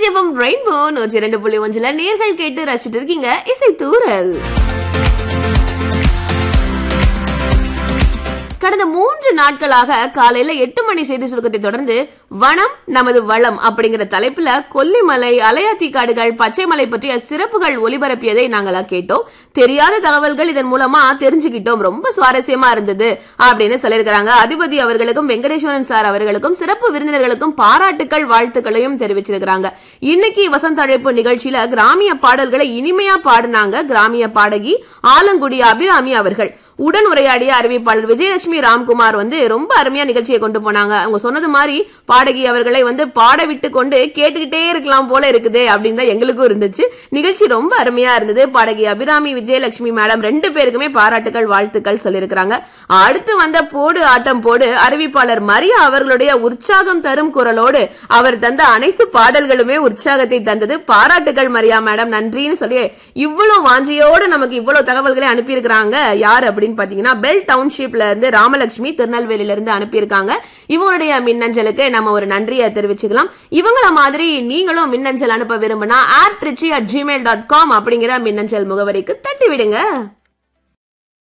FM rainbow நூற்றி இரண்டு புள்ளி ஒன்றுல நேர்கள் கேட்டு ரசிச்சுட்டு இருக்கீங்க இசை தூரல் கடந்த மூன்று நாட்களாக காலையில எட்டு மணி செய்தி சுருக்கத்தை தொடர்ந்து வனம் நமது வளம் அப்படிங்கிற தலைப்புல கொல்லிமலை அலையாத்தி காடுகள் பச்சைமலை பற்றிய சிறப்புகள் ஒலிபரப்பியதை நாங்களா கேட்டோம் தெரியாத தகவல்கள் இதன் மூலமா தெரிஞ்சுக்கிட்டோம் ரொம்ப சுவாரஸ்யமா இருந்தது அப்படின்னு சொல்லியிருக்கிறாங்க அதிபதி அவர்களுக்கும் வெங்கடேஸ்வரன் சார் அவர்களுக்கும் சிறப்பு விருந்தினர்களுக்கும் பாராட்டுக்கள் வாழ்த்துக்களையும் தெரிவிச்சிருக்கிறாங்க இன்னைக்கு வசந்த அழைப்பு நிகழ்ச்சியில கிராமிய பாடல்களை இனிமையா பாடினாங்க கிராமிய பாடகி ஆலங்குடி அபிராமி அவர்கள் உடன் உரையாடிய அறிவிப்பாளர் விஜயலட்சுமி ராம்குமார் வந்து ரொம்ப அருமையா நிகழ்ச்சியை கொண்டு போனாங்க அவங்க சொன்னது மாதிரி பாடகி அவர்களை வந்து பாட விட்டு கொண்டு கேட்டுக்கிட்டே இருக்கலாம் போல இருக்குது அப்படின்னு தான் எங்களுக்கும் இருந்துச்சு நிகழ்ச்சி ரொம்ப அருமையா இருந்தது பாடகி அபிராமி விஜயலட்சுமி மேடம் ரெண்டு பேருக்குமே பாராட்டுகள் வாழ்த்துக்கள் சொல்லியிருக்கிறாங்க அடுத்து வந்த போடு ஆட்டம் போடு அறிவிப்பாளர் மரியா அவர்களுடைய உற்சாகம் தரும் குரலோடு அவர் தந்த அனைத்து பாடல்களுமே உற்சாகத்தை தந்தது பாராட்டுகள் மரியா மேடம் நன்றின்னு சொல்லி இவ்வளவு வாஞ்சியோடு நமக்கு இவ்வளவு தகவல்களை அனுப்பியிருக்கிறாங்க யார் அப்படின்னு பாத்தீங்கன்னா பெல் டவுன்ஷிப்ல இருந்து ராமலட்சுமி திருநெல்வேலியில இருந்து அனுப்பியிருக்காங்க இவங்களுடைய மின்னஞ்சலுக்கு நம்ம ஒரு நன்றியை தெரிவிச்சுக்கலாம் இவங்கள மாதிரி நீங்களும் மின்னஞ்சல் அனுப்ப விரும்பினா ad richie at Gmail dot com அப்படிங்கிற மின்னஞ்சல் முகவரிக்கு தட்டி விடுங்க